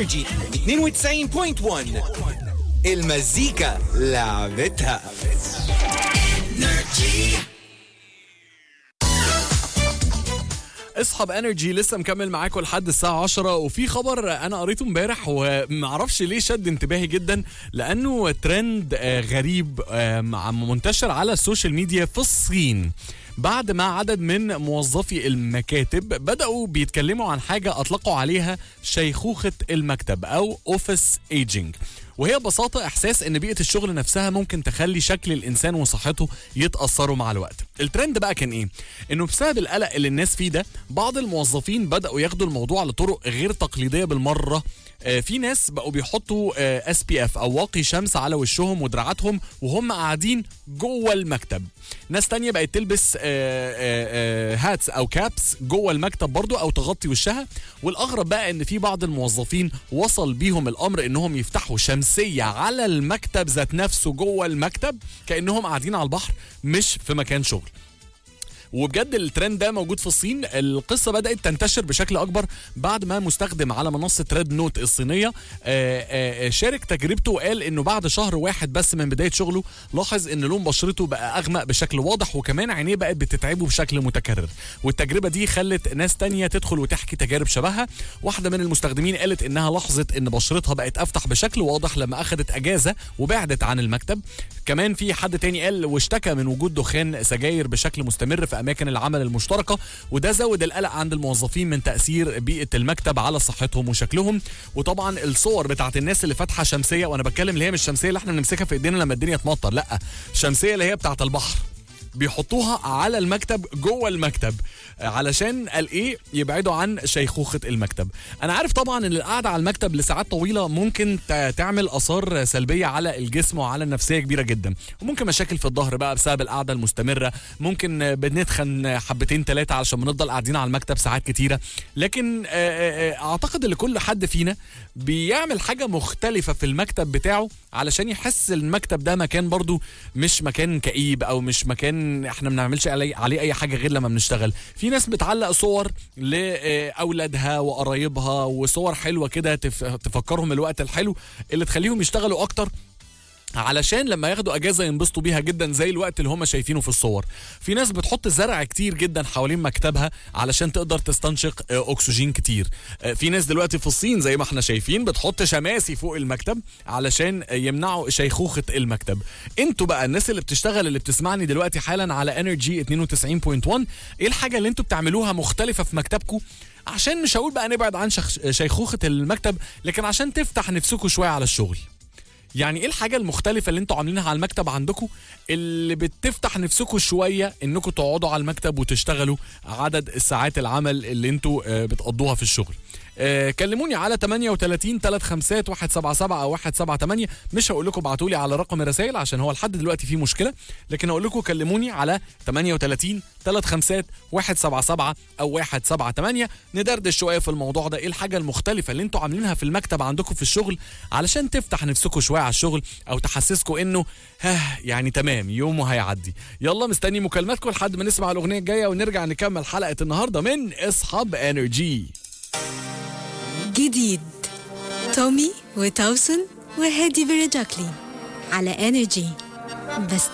انرجي 92.1 المزيكا لعبتها اصحاب انرجي لسه مكمل معاكم لحد الساعه 10 وفي خبر انا قريته امبارح ومعرفش ليه شد انتباهي جدا لانه ترند آه، غريب آه، مع- منتشر على السوشيال ميديا في الصين بعد ما عدد من موظفي المكاتب بدأوا بيتكلموا عن حاجة أطلقوا عليها شيخوخة المكتب أو أوفيس ايجينج وهي ببساطة إحساس إن بيئة الشغل نفسها ممكن تخلي شكل الإنسان وصحته يتأثروا مع الوقت. الترند بقى كان إيه؟ إنه بسبب القلق اللي الناس فيه ده بعض الموظفين بدأوا ياخدوا الموضوع لطرق غير تقليدية بالمرة آه، في ناس بقوا بيحطوا اس بي اف او واقي شمس على وشهم ودراعاتهم وهم قاعدين جوه المكتب ناس تانية بقت تلبس هاتس او كابس جوه المكتب برضو او تغطي وشها والاغرب بقى ان في بعض الموظفين وصل بيهم الامر انهم يفتحوا شمسية على المكتب ذات نفسه جوه المكتب كانهم قاعدين على البحر مش في مكان شغل وبجد الترند ده موجود في الصين القصه بدات تنتشر بشكل اكبر بعد ما مستخدم على منصه ريد نوت الصينيه آه، آه، آه، شارك تجربته وقال انه بعد شهر واحد بس من بدايه شغله لاحظ ان لون بشرته بقى اغمق بشكل واضح وكمان عينيه بقت بتتعبه بشكل متكرر والتجربه دي خلت ناس تانية تدخل وتحكي تجارب شبهها واحده من المستخدمين قالت انها لاحظت ان بشرتها بقت افتح بشكل واضح لما اخذت اجازه وبعدت عن المكتب كمان في حد تاني قال واشتكى من وجود دخان سجاير بشكل مستمر في اماكن العمل المشتركه وده زود القلق عند الموظفين من تاثير بيئه المكتب على صحتهم وشكلهم وطبعا الصور بتاعت الناس اللي فاتحه شمسيه وانا بتكلم اللي هي مش الشمسيه اللي احنا بنمسكها في ايدينا لما الدنيا تمطر لا الشمسيه اللي هي بتاعت البحر بيحطوها على المكتب جوه المكتب علشان قال ايه يبعدوا عن شيخوخه المكتب انا عارف طبعا ان القعده على المكتب لساعات طويله ممكن ت- تعمل اثار سلبيه على الجسم وعلى النفسيه كبيره جدا وممكن مشاكل في الظهر بقى بسبب القعده المستمره ممكن بنتخن حبتين ثلاثه علشان بنفضل قاعدين على المكتب ساعات كتيره لكن آه، آه، آه، اعتقد ان كل حد فينا بيعمل حاجه مختلفه في المكتب بتاعه علشان يحس المكتب ده مكان برضو مش مكان كئيب او مش مكان احنا ما بنعملش عليه عليه اي حاجه غير لما بنشتغل في ناس بتعلق صور لاولادها وقرايبها وصور حلوه كده تف- تفكرهم الوقت الحلو اللي تخليهم يشتغلوا اكتر علشان لما ياخدوا اجازه ينبسطوا بيها جدا زي الوقت اللي هم شايفينه في الصور في ناس بتحط زرع كتير جدا حوالين مكتبها علشان تقدر تستنشق آه، اكسجين كتير آه، في ناس دلوقتي في الصين زي ما احنا شايفين بتحط شماسي فوق المكتب علشان آه، يمنعوا شيخوخه المكتب انتوا بقى الناس اللي بتشتغل اللي بتسمعني دلوقتي حالا على انرجي 92.1 ايه الحاجه اللي انتوا بتعملوها مختلفه في مكتبكم عشان مش هقول بقى نبعد عن شخ- شيخوخه المكتب لكن عشان تفتح نفسكم شويه على الشغل يعني ايه الحاجة المختلفة اللي انتوا عاملينها على المكتب عندكم اللي بتفتح نفسكم شوية انكم تقعدوا على المكتب وتشتغلوا عدد الساعات العمل اللي انتوا آه، بتقضوها في الشغل آه، كلموني على 38 35 177 او 178 مش هقول لكم ابعتوا لي على رقم الرسائل عشان هو لحد دلوقتي فيه مشكله لكن هقول لكم كلموني على 38 35 177 او 178 ندردش شويه في الموضوع ده ايه الحاجه المختلفه اللي انتوا عاملينها في المكتب عندكم في الشغل علشان تفتح نفسكم شويه على الشغل او تحسسكم انه ها يعني تمام يومه هيعدي يلا مستني مكالماتكم لحد ما نسمع الاغنيه الجايه ونرجع نكمل حلقه النهارده من اصحاب انرجي جديد تومي وتوسن وهادي فيرجاكلي على انرجي بس